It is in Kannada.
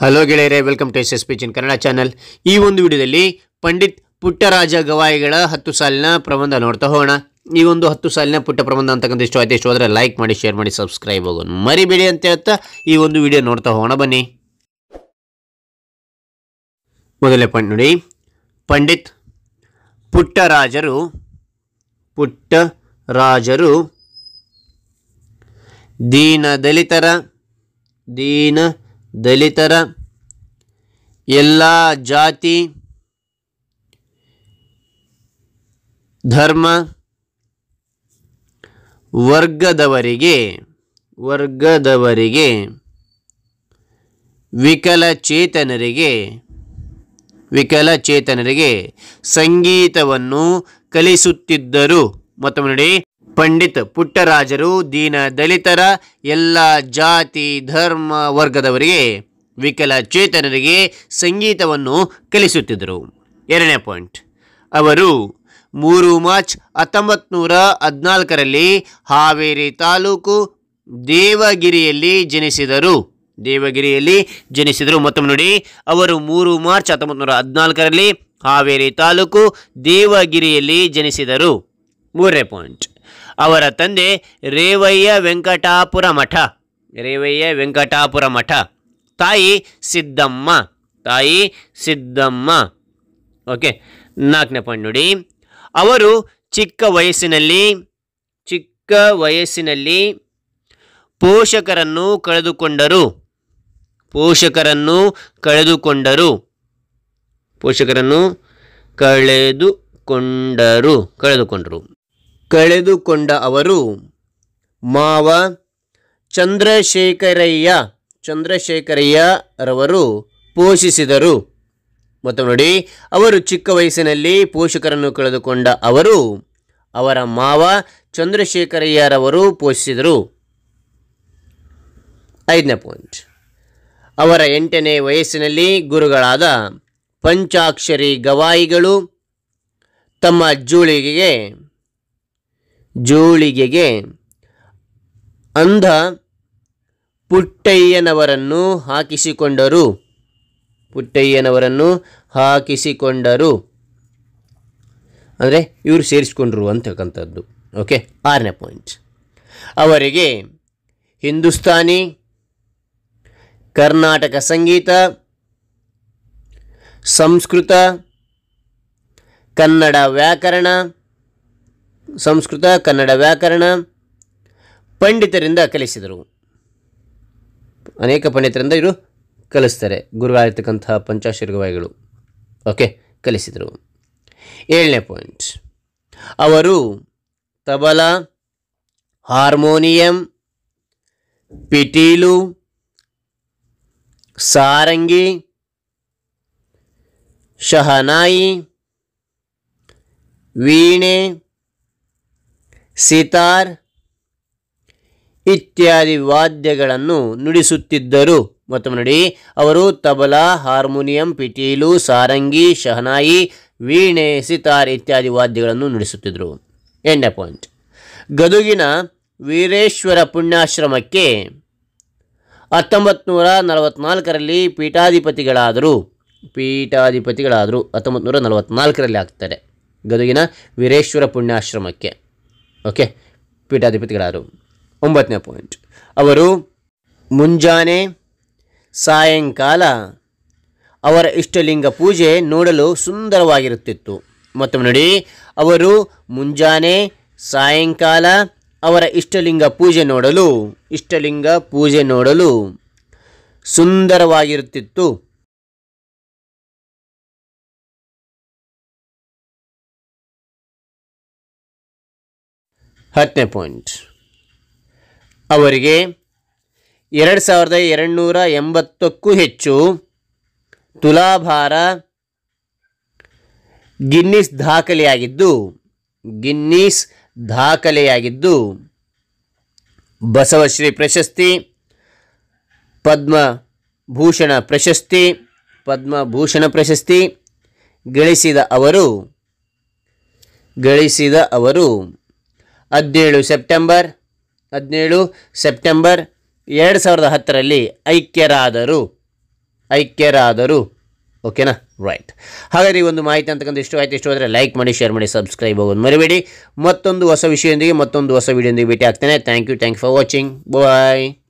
ಹಲೋ ಗೆಳೆಯರೆ welcome to S S P ಚಿನ್ ಕನ್ನಡ ಚಾನಲ್ ಈ ಒಂದು ವಿಡಿಯೋದಲ್ಲಿ ಪಂಡಿತ್ ಪುಟ್ಟರಾಜ ಗವಾಯಿಗಳ ಹತ್ತು ಸಾಲಿನ ಪ್ರಬಂಧ ನೋಡ್ತಾ ಹೋಗೋಣ ಈ ಒಂದು ಹತ್ತು ಸಾಲಿನ ಪುಟ್ಟ ಪ್ರಬಂಧ ಅಂತಕ್ಕಂಥ ಇಷ್ಟ ಆಯ್ತು ಇಷ್ಟ ಹೋದರೆ ಲೈಕ್ ಮಾಡಿ ಶೇರ್ ಮಾಡಿ ಸಬ್ಸ್ಕ್ರೈಬ್ ಆಗೋಣ ಮರಿಬೇಡಿ ಅಂತ ಹೇಳ್ತಾ ಈ ಒಂದು ವಿಡಿಯೋ ನೋಡ್ತಾ ಹೋಗೋಣ ಬನ್ನಿ ಮೊದಲನೇ ಪಾಯಿಂಟ್ ನೋಡಿ ಪಂಡಿತ್ ಪುಟ್ಟರಾಜರು ಪುಟ್ಟರಾಜರು ದೀನ ದಲಿತರ ದೀನ ದಲಿತರ ಎಲ್ಲ ಜಾತಿ ಧರ್ಮ ವರ್ಗದವರಿಗೆ ವರ್ಗದವರಿಗೆ ವಿಕಲಚೇತನರಿಗೆ ವಿಕಲಚೇತನರಿಗೆ ಸಂಗೀತವನ್ನು ಕಲಿಸುತ್ತಿದ್ದರು ಮತ್ತೊಮ್ಮೆ ನೋಡಿ ಪಂಡಿತ್ ಪುಟ್ಟರಾಜರು ದೀನ ದಲಿತರ ಎಲ್ಲ ಜಾತಿ ಧರ್ಮ ವರ್ಗದವರಿಗೆ ವಿಕಲಚೇತನರಿಗೆ ಸಂಗೀತವನ್ನು ಕಲಿಸುತ್ತಿದ್ದರು ಎರಡನೇ ಪಾಯಿಂಟ್ ಅವರು ಮೂರು ಮಾರ್ಚ್ ಹತ್ತೊಂಬತ್ತು ನೂರ ಹದಿನಾಲ್ಕರಲ್ಲಿ ಹಾವೇರಿ ತಾಲೂಕು ದೇವಗಿರಿಯಲ್ಲಿ ಜನಿಸಿದರು ದೇವಗಿರಿಯಲ್ಲಿ ಜನಿಸಿದರು ಮತ್ತೊಮ್ಮೆ ನೋಡಿ ಅವರು ಮೂರು ಮಾರ್ಚ್ ಹತ್ತೊಂಬತ್ತು ನೂರ ಹದಿನಾಲ್ಕರಲ್ಲಿ ಹಾವೇರಿ ತಾಲೂಕು ದೇವಗಿರಿಯಲ್ಲಿ ಜನಿಸಿದರು ಮೂರನೇ ಪಾಯಿಂಟ್ ಅವರ ತಂದೆ ರೇವಯ್ಯ ವೆಂಕಟಾಪುರ ಮಠ ರೇವಯ್ಯ ವೆಂಕಟಾಪುರ ಮಠ ತಾಯಿ ಸಿದ್ದಮ್ಮ ತಾಯಿ ಸಿದ್ದಮ್ಮ ಓಕೆ ನಾಲ್ಕನೇ ಪಾಯಿಂಟ್ ನೋಡಿ ಅವರು ಚಿಕ್ಕ ವಯಸ್ಸಿನಲ್ಲಿ ಚಿಕ್ಕ ವಯಸ್ಸಿನಲ್ಲಿ ಪೋಷಕರನ್ನು ಕಳೆದುಕೊಂಡರು ಪೋಷಕರನ್ನು ಕಳೆದುಕೊಂಡರು ಪೋಷಕರನ್ನು ಕಳೆದುಕೊಂಡರು ಕಳೆದುಕೊಂಡರು ಕಳೆದುಕೊಂಡ ಅವರು ಮಾವ ಚಂದ್ರಶೇಖರಯ್ಯ ಚಂದ್ರಶೇಖರಯ್ಯರವರು ಪೋಷಿಸಿದರು ಮತ್ತು ನೋಡಿ ಅವರು ಚಿಕ್ಕ ವಯಸ್ಸಿನಲ್ಲಿ ಪೋಷಕರನ್ನು ಕಳೆದುಕೊಂಡ ಅವರು ಅವರ ಮಾವ ಚಂದ್ರಶೇಖರಯ್ಯರವರು ಪೋಷಿಸಿದರು ಐದನೇ ಪಾಯಿಂಟ್ ಅವರ ಎಂಟನೇ ವಯಸ್ಸಿನಲ್ಲಿ ಗುರುಗಳಾದ ಪಂಚಾಕ್ಷರಿ ಗವಾಯಿಗಳು ತಮ್ಮ ಜೋಳಿಗೆಗೆ ಜೋಳಿಗೆಗೆ ಅಂಧ ಪುಟ್ಟಯ್ಯನವರನ್ನು ಹಾಕಿಸಿಕೊಂಡರು ಪುಟ್ಟಯ್ಯನವರನ್ನು ಹಾಕಿಸಿಕೊಂಡರು ಅಂದರೆ ಇವರು ಸೇರಿಸಿಕೊಂಡ್ರು ಅಂತಕ್ಕಂಥದ್ದು ಓಕೆ ಆರನೇ ಪಾಯಿಂಟ್ ಅವರಿಗೆ ಹಿಂದೂಸ್ತಾನಿ ಕರ್ನಾಟಕ ಸಂಗೀತ ಸಂಸ್ಕೃತ ಕನ್ನಡ ವ್ಯಾಕರಣ ಸಂಸ್ಕೃತ ಕನ್ನಡ ವ್ಯಾಕರಣ ಪಂಡಿತರಿಂದ ಕಲಿಸಿದರು ಅನೇಕ ಪಂಡಿತರಿಂದ ಇವರು ಕಲಿಸ್ತಾರೆ ಗುರುಗಳಾಗಿರ್ತಕ್ಕಂತಹ ಪಂಚಾಶೀರ್ಗವಾಯಿಗಳು ಓಕೆ ಕಲಿಸಿದರು ಏಳನೇ ಪಾಯಿಂಟ್ ಅವರು ತಬಲಾ ಹಾರ್ಮೋನಿಯಂ ಪಿಟೀಲು ಸಾರಂಗಿ ಶಹನಾಯಿ ವೀಣೆ ಸಿತಾರ್ ಇತ್ಯಾದಿ ವಾದ್ಯಗಳನ್ನು ನುಡಿಸುತ್ತಿದ್ದರು ಮತ್ತೊಮ್ಮೆ ನೋಡಿ ಅವರು ತಬಲಾ ಹಾರ್ಮೋನಿಯಂ ಪಿಟೀಲು ಸಾರಂಗಿ ಶಹನಾಯಿ ವೀಣೆ ಸಿತಾರ್ ಇತ್ಯಾದಿ ವಾದ್ಯಗಳನ್ನು ನುಡಿಸುತ್ತಿದ್ದರು ಎಂಡನೇ ಪಾಯಿಂಟ್ ಗದುಗಿನ ವೀರೇಶ್ವರ ಪುಣ್ಯಾಶ್ರಮಕ್ಕೆ ಹತ್ತೊಂಬತ್ತು ನೂರ ನಲವತ್ನಾಲ್ಕರಲ್ಲಿ ಪೀಠಾಧಿಪತಿಗಳಾದರು ಪೀಠಾಧಿಪತಿಗಳಾದರು ಹತ್ತೊಂಬತ್ತು ನೂರ ನಲವತ್ನಾಲ್ಕರಲ್ಲಿ ಆಗ್ತಾರೆ ಗದುಗಿನ ವೀರೇಶ್ವರ ಪುಣ್ಯಾಶ್ರಮಕ್ಕೆ ಓಕೆ ಪೀಠಾಧಿಪತಿಗಳಾದರು ಒಂಬತ್ತನೇ ಪಾಯಿಂಟ್ ಅವರು ಮುಂಜಾನೆ ಸಾಯಂಕಾಲ ಅವರ ಇಷ್ಟಲಿಂಗ ಪೂಜೆ ನೋಡಲು ಸುಂದರವಾಗಿರುತ್ತಿತ್ತು ಮತ್ತೊಮ್ಮೆ ನೋಡಿ ಅವರು ಮುಂಜಾನೆ ಸಾಯಂಕಾಲ ಅವರ ಇಷ್ಟಲಿಂಗ ಪೂಜೆ ನೋಡಲು ಇಷ್ಟಲಿಂಗ ಪೂಜೆ ನೋಡಲು ಸುಂದರವಾಗಿರುತ್ತಿತ್ತು ಹತ್ತನೇ ಪಾಯಿಂಟ್ ಅವರಿಗೆ ಎರಡು ಸಾವಿರದ ಎರಡುನೂರ ಎಂಬತ್ತಕ್ಕೂ ಹೆಚ್ಚು ತುಲಾಭಾರ ಗಿನ್ನಿಸ್ ದಾಖಲೆಯಾಗಿದ್ದು ಗಿನ್ನಿಸ್ ದಾಖಲೆಯಾಗಿದ್ದು ಬಸವಶ್ರೀ ಪ್ರಶಸ್ತಿ ಪದ್ಮಭೂಷಣ ಪ್ರಶಸ್ತಿ ಪದ್ಮಭೂಷಣ ಪ್ರಶಸ್ತಿ ಗಳಿಸಿದ ಅವರು ಗಳಿಸಿದ ಅವರು ಹದಿನೇಳು ಸೆಪ್ಟೆಂಬರ್ ಹದಿನೇಳು ಸೆಪ್ಟೆಂಬರ್ ಎರಡು ಸಾವಿರದ ಹತ್ತರಲ್ಲಿ ಐಕ್ಯರಾದರು ಐಕ್ಯರಾದರು ಓಕೆನಾ ರೈಟ್ ಹಾಗಾದ್ರೆ ಈ ಒಂದು ಮಾಹಿತಿ ಅಂತಕ್ಕಂಥ ಇಷ್ಟ ಆಯ್ತು ಇಷ್ಟ ಹೋದರೆ ಲೈಕ್ ಮಾಡಿ ಶೇರ್ ಮಾಡಿ ಸಬ್ಸ್ಕ್ರೈಬ್ ಆಗೋದು ಮರಿಬೇಡಿ ಮತ್ತೊಂದು ಹೊಸ ವಿಷಯದೊಂದಿಗೆ ಮತ್ತೊಂದು ಹೊಸ ವಿಡಿಯೋದೊಂದಿಗೆ ಭೇಟಿ ಆಗ್ತೇನೆ thank you thank for watching bye